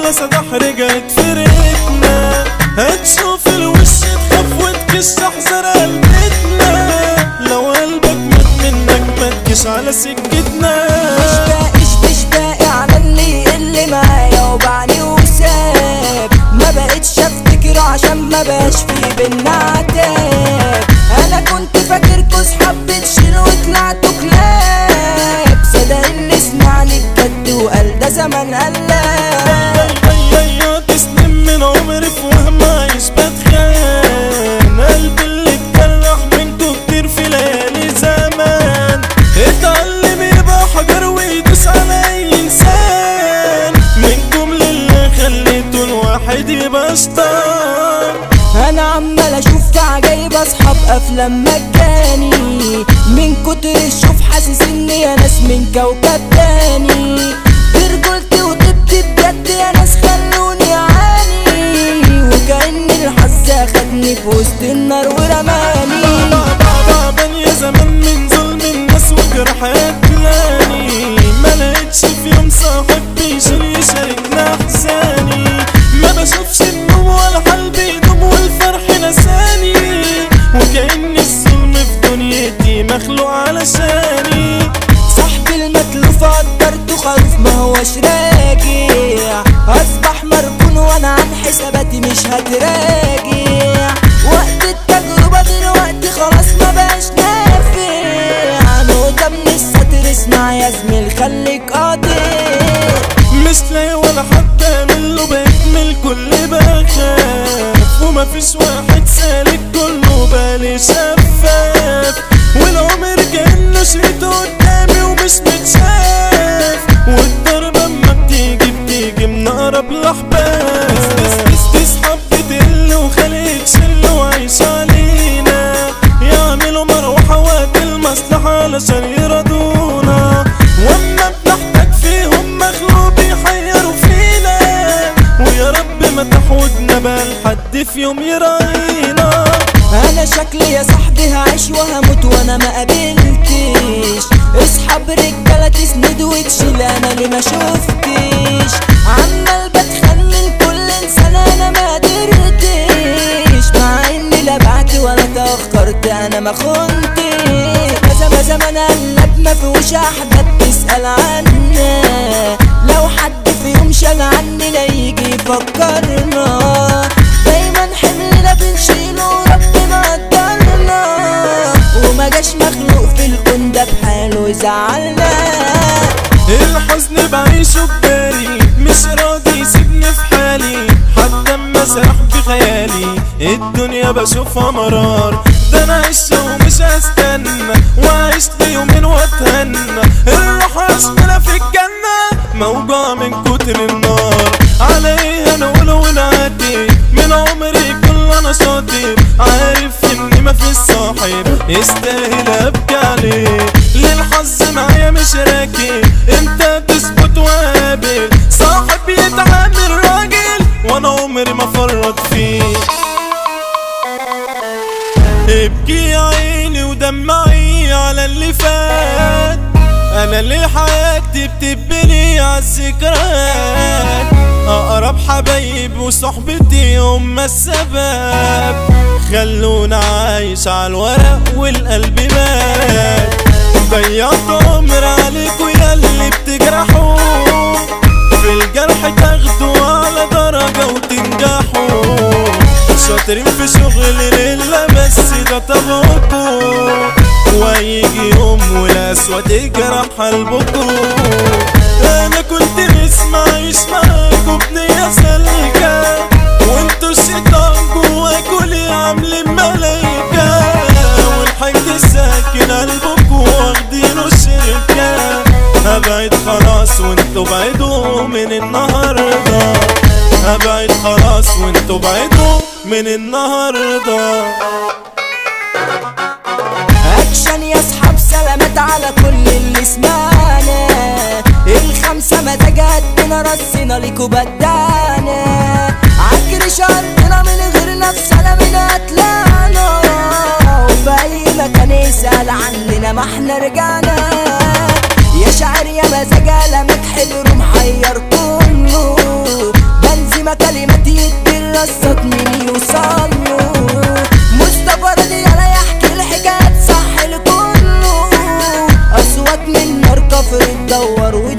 سدح رجعت فرقتنا هتشوف الوش تخاف وتكش احذر قلبتنا لو قلبك مات منك ما تجيش على سكتنا مش باقيش مش باقي على اللي اللي معايا وبعني وساب ما بقتش افتكر عشان ما بقاش في بينا عتاب انا كنت فاكركوا صحاب بتشيل وطلعتوا كلاب صدق اللي سمعني بجد وقال ده زمن قلاب ضيعت سنين من عمري في وهم عايش بتخان قلبي اللي اتجرح منكو كتير في ليالي زمان اتعلم يبقى حجر ويدوس على اي انسان منكم لله خليته الواحد يبقى شطان انا عمال اشوف في عجايب اصحاب افلام مجاني من كتر الشوف حاسس اني يا ناس من كوكب تاني برجولتي وطبتي بجد يا ناس خلوني اعاني وكأن الحظ اخدني في وسط النار ورماني تعبان يا زمان من ظلم الناس وجرح قتلاني ما لقيتش في يوم صاحب بيشيل يشاركنا احزاني ما بشوفش النوم ولا حال بيدوم والفرح نساني وكأن الظلم في دنيتي مخلوق علشاني صاحبي المتلوف قدرته خروف ما هوش راجع اصبح مركون وانا عن حساباتي مش هتراجع وقت التجربة دلوقتي خلاص ما بقاش نافع نقطة من السطر اسمع يا زميل خليك قاطع مش لاقي ولا حد اعمل له بقيت من الكل بخاف ومفيش واحد سالك كله بالي شفاف والعمر كأنه شريته قدامي ومش متشاف والضربة اما بتيجي بتيجي من أقرب الأحباب تس- تس- تسحب بتقل وخليك شل وعيش علينا يعملوا مروحة وقت المصلحة علشان يرضونا واما بنحتاج فيهم مخلوق بيحيروا فينا ويا رب ما تحوجنا بقى لحد في يوم يراعينا انا شكلي يا صاحبي هعيش وهموت وانا ما قابلتش اصحاب رجاله تسند وتشيل انا اللي ما شفتش عمال بتخمن كل انسان انا ما قدرتش مع اني لا بعت ولا تاخرت انا ما خنتش كذا ما زمان قلب ما فيهوش احباب تسال عنا لو حد في يوم شال عننا يجي يفكرنا دايما حملنا بنشيله وربنا قدرنا وما جاش مخلوق في الكون ده بحاله يزعلنا الحزن بعيشه ببالي مش راضي يسيبني في حالي حتى اما سرح بخيالي الدنيا بشوفها مرار ده انا عشت ومش هستنى وعيش لي يومين واتهنى الروح اشملها في الجنة موجوع من كتر النار على ايه انا اقول ونعدي من عمري كل نشاطي عارف اني مفيش صاحب يستاهل ابكي عليه للحظ معايا مش راكب انت تثبت وقابل صاحب يتعامل راجل وانا عمري ما فرط فيه ابكي يا عيني ودمعي على اللي فات انا اللي حياتي بتبني عالذكريات اقرب حبايب وصحبتي هم السبب خلونا عايش على الورق والقلب مات ضيعت عمر عليك ويا اللي بتجرحوا في الجرح تاخدوا على درجة وتنجحوا شاطرين في شغل لله بس ده طبعكم وهيجي يوم والاسود يجرح قلبكم انا كنت مسمعيش معاكم بنية سالكة وانتوا الشيطان جواكوا ليه عاملين ملايكة والحاج ساكن قلبكوا واخدينه شركة هبعد خلاص وانتوا بعدوا من النهارده هبعد خلاص وانتوا بعدوا من النهارده اكشن يا اصحاب سلامات على كل اللي سمعنا الخمسة ما تجدنا رصنا ليكوا بدانا عكر شرطنا من غير نفسنا من قتلانا وفي اي مكان يسأل عننا ما احنا رجعنا يا شاعر يا مزاج قلمك حلو محير كله ما كلمات يدي الرصات مين يوصل له مصطفى راضي على يحكي الحكايات صح لكله اصوات من نار كفر تدور